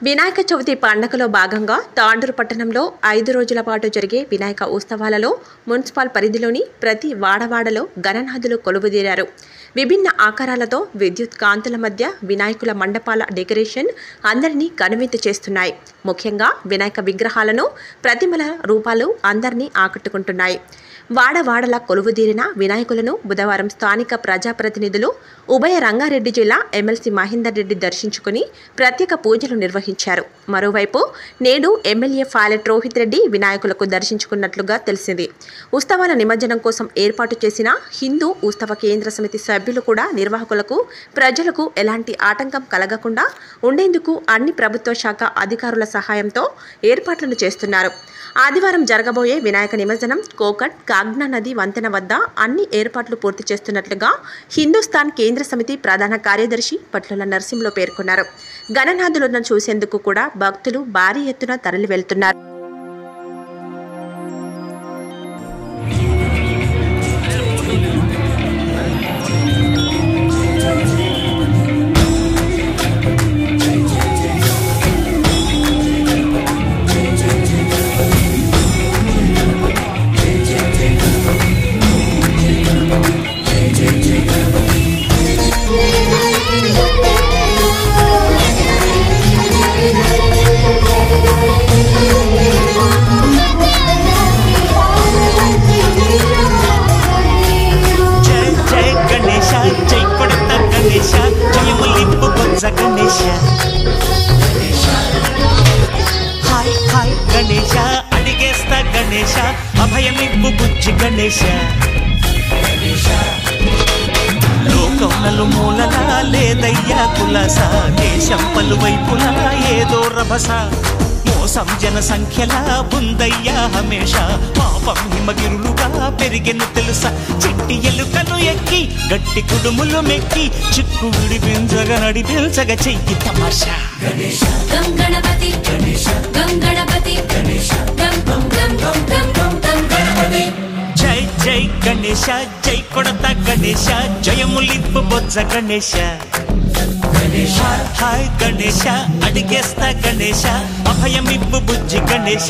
వినాయక చవితి పండుగలో భాగంగా తాండూరు పట్టణంలో ఐదు రోజుల పాటు జరిగే వినాయక ఉత్సవాలలో మున్సిపల్ పరిధిలోని ప్రతి వాడవాడలో గణనాథులు కొలువుదీరారు విభిన్న ఆకారాలతో విద్యుత్ కాంతుల మధ్య వినాయకుల మండపాల డెకరేషన్ అందరినీ కనువిందు చేస్తున్నాయి ముఖ్యంగా వినాయక విగ్రహాలను ప్రతిమల రూపాలు అందరినీ ఆకట్టుకుంటున్నాయి వాడవాడల కొలువుదీరిన వినాయకులను బుధవారం స్థానిక ప్రజాప్రతినిధులు ఉభయ రంగారెడ్డి జిల్లా ఎమ్మెల్సీ మహేందర్ రెడ్డి దర్శించుకుని ప్రత్యేక పూజలు నిర్వహించారు మరోవైపు నేడు ఎమ్మెల్యే ఫాలెట్ రోహిత్ రెడ్డి వినాయకులకు దర్శించుకున్నట్లుగా తెలిసింది ఉత్సవాల నిమజ్జనం కోసం ఏర్పాటు చేసిన హిందూ ఉత్సవ కేంద్ర సమితి సభ్యులు కూడా నిర్వాహకులకు ప్రజలకు ఎలాంటి ఆటంకం కలగకుండా ఉండేందుకు అన్ని ప్రభుత్వ శాఖ అధికారుల సహాయంతో ఏర్పాట్లను చేస్తున్నారు ఆదివారం జరగబోయే వినాయక నిమజ్జనం కోకట్ కాగ్నా నది వంతెన వద్ద అన్ని ఏర్పాట్లు పూర్తి చేస్తున్నట్లుగా హిందుస్థాన్ కేంద్ర సమితి ప్రధాన కార్యదర్శి పట్ల నరసింహలో పేర్కొన్నారు గణనాథులను చూసేందుకు కూడా భక్తులు భారీ ఎత్తున తరలి వెళ్తున్నారు జై జై గణేశ జై కొడత గణేశ జయములింపు బొజ్జ గణేశ హాయ్ హాయ్ గణేశ అడిగేస్తా గణేశ అభయమిప్పు బుజ్జి గణేశ లోకం నలుమూలలా లేదయ్యా కులస దేశం పలువైపులా ఏదో రభస మోసం జన సంఖ్యలా ఉందయ్యా హమేష పాపం హిమగిరులుగా పెరిగెను తెలుసా చిట్టి ఎలుకను ఎక్కి గట్టి కుడుములు మెక్కి చిక్కు విడిపించగా నడిపించగ చెయ్యి తమాషా గం గణపతి గం గణపతి గం గం గం గం గం గం గం గణపతి జై జై గణేశ జై కొడత గణేశ జయములింపు బొజ్జ గణేశ హాయ్ హాయ్ గణేశ అడిగేస్తా గణేశ అభయమిప్పు బుజ్జి గణేశ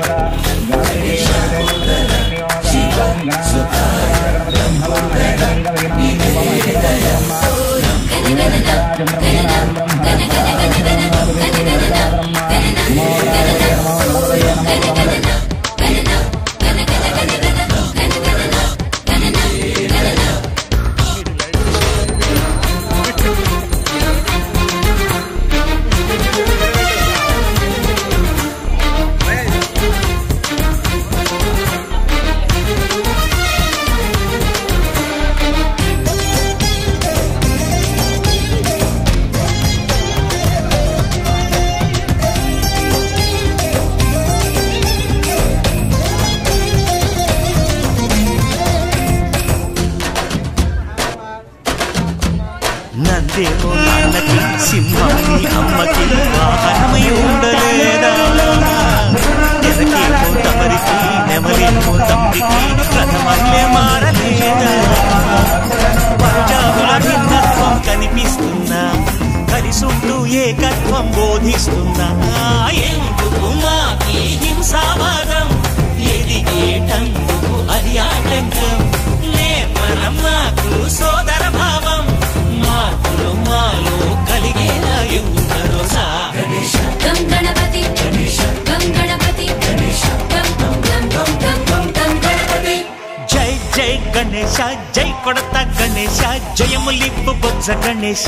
నందేమో నాన్నకి సింహాన్ని అమ్మకి వాహనమై ఉండలేదా ఎనకేమో తమరికి నెమలేమో తమ్మికి రథమల్లే మారలేదా పంజాబుల భిన్నత్వం కనిపిస్తున్నా కలిసుంటూ ఏకత్వం బోధిస్తున్నా ఎందుకు మాకి హింసావాదం ఎదిగేటందుకు అది ఆటంకం నేపరం మాకు సోదర భావం మార్పులు మాలో కలిగేలా యువరోసా గం గణపతి గం గణపతి గం గం గం గం గం గం గం గణపతి జై జై గణేశ జై కొడత గణేశ జయములింపు బొజ్జ గణేశ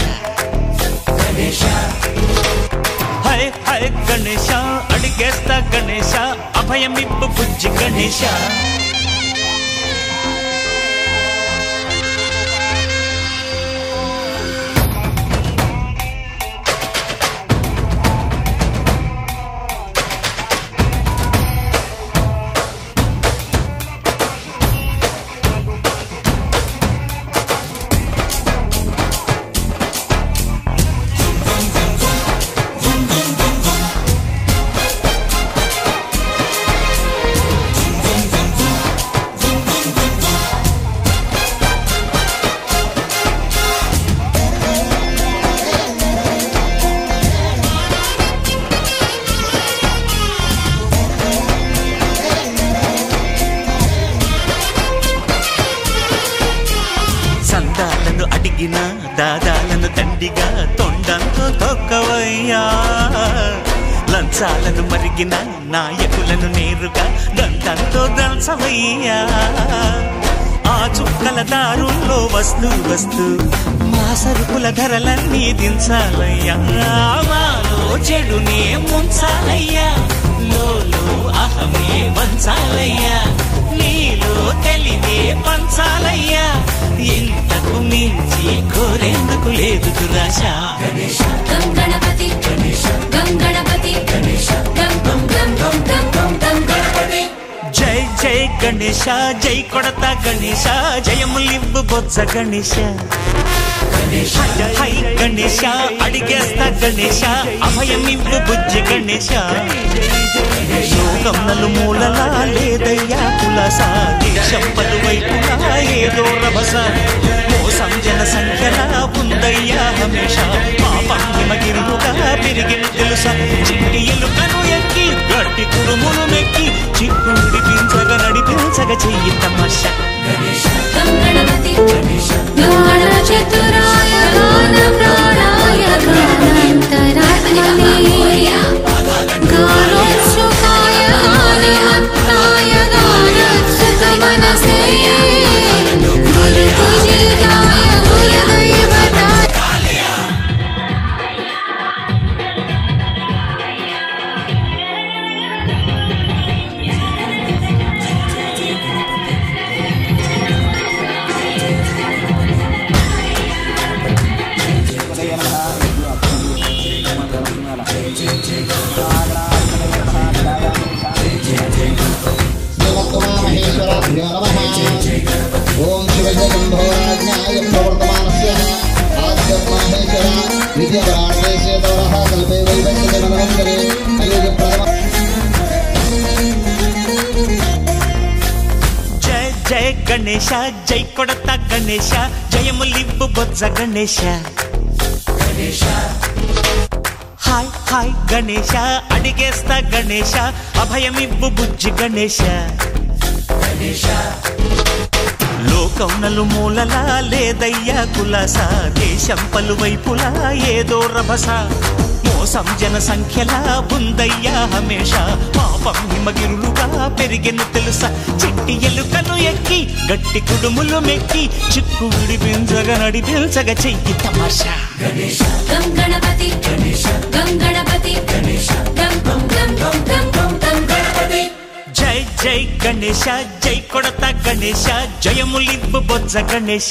హై హై గణేశ అడిగేస్తా గణేశ అభయమిప్పు బుజ్జి గణేశ అడిగిన దాదాలను దండిగా తొండంతో తొక్కవయ్యా లంచాలను మరిగిన నాయకులను నేరుగా దండంతో దంచవయ్యా ఆ చుక్కల దారుల్లో వస్తూ వస్తూ మా సరుకుల ధరలన్నీ దించాలయ్యా మాలో చెడునే ముంచాలయ్యా లోలో అహమే వంచాలయ్యా నీలో తెలివే పంచాలయ్యా ఇంతకు మించి కోరేందుకు లేదు దురాశ గం గణపతి గం గణపతి గం గం గం గం గం గం గం గణపతి జై జై గణేశ జై కొడత గణేశ జయములివ్వు బొజ్జ గణేశ హై గణేశ అడిగేస్తా గణేశ అభయమివ్వు బుజ్జి గణేశ లోకం నలుమూలలా లేదయ్యా కులస దేశం పలువైపులా ఏదో రభస మోసం జన సంఖ్యలా ఉందయ్యా హమేష పాపం హిమగిరులుగా పెరిగిన తెలుసా చిట్టి ఎలుకను ఎక్కి గట్టి కుడుములు మెక్కి చిక్కుడి పించగ నడిపించగ చెయ్యి తమాషా గం గణపతి గం చతురాయ గాన ప్రాణాయ గానాంతరాత్మనే గానోత్సుకాయ గానహత్తాయ గానసుతమనసే గురుపూజితాయ గురుదైవతాయ శ్రీమద్మహామహేశ్వరాభ్యో నమః ఓం శివజగంభోరాజ్ఞాయ ప్రవర్తమానస్య ఆద్యం మాహేశ్వర విద్యవాణేశ్వరः కల్పే వైవంతజనవంతరే కలియుగ ప్రథమ జై జై గణేశ జై కొడత గణేశ జయములివ్వు బొజ్జ గణేశ హాయ్ హాయ్ గణేశ అడిగేస్తా గణేశ అభయమివ్వు బుజ్జి గణేశ లోకం నలుమూలలా లేదయ్యా కులాస దేశం పలువైపులా ఏదో రభస మోసం జన సంఖ్యలా ఉందయ్యా హమేష పాపం హిమగిరులుగా పెరిగెను తెలుసా చిట్టి ఎలుకను ఎక్కి గట్టి కుడుములు మెక్కి చిక్కు విడిపించగ నడిపించగ చెయ్యి తమాషా గం గణపతి గం గణపతి గం గం గం గం గం గం గం గణపతి జై జై గణేశ జై కొడత గణేశ జయములివ్వు బొజ్జ గణేశ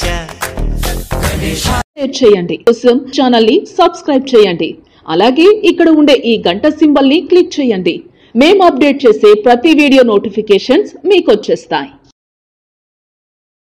షేర్ చేయండి కోసం ఛానల్ ని సబ్స్క్రైబ్ చేయండి అలాగే ఇక్కడ ఉండే ఈ గంట సింబల్ ని క్లిక్ చేయండి మేము అప్డేట్ చేసే ప్రతి వీడియో నోటిఫికేషన్స్ మీకు వచ్చేస్తాయి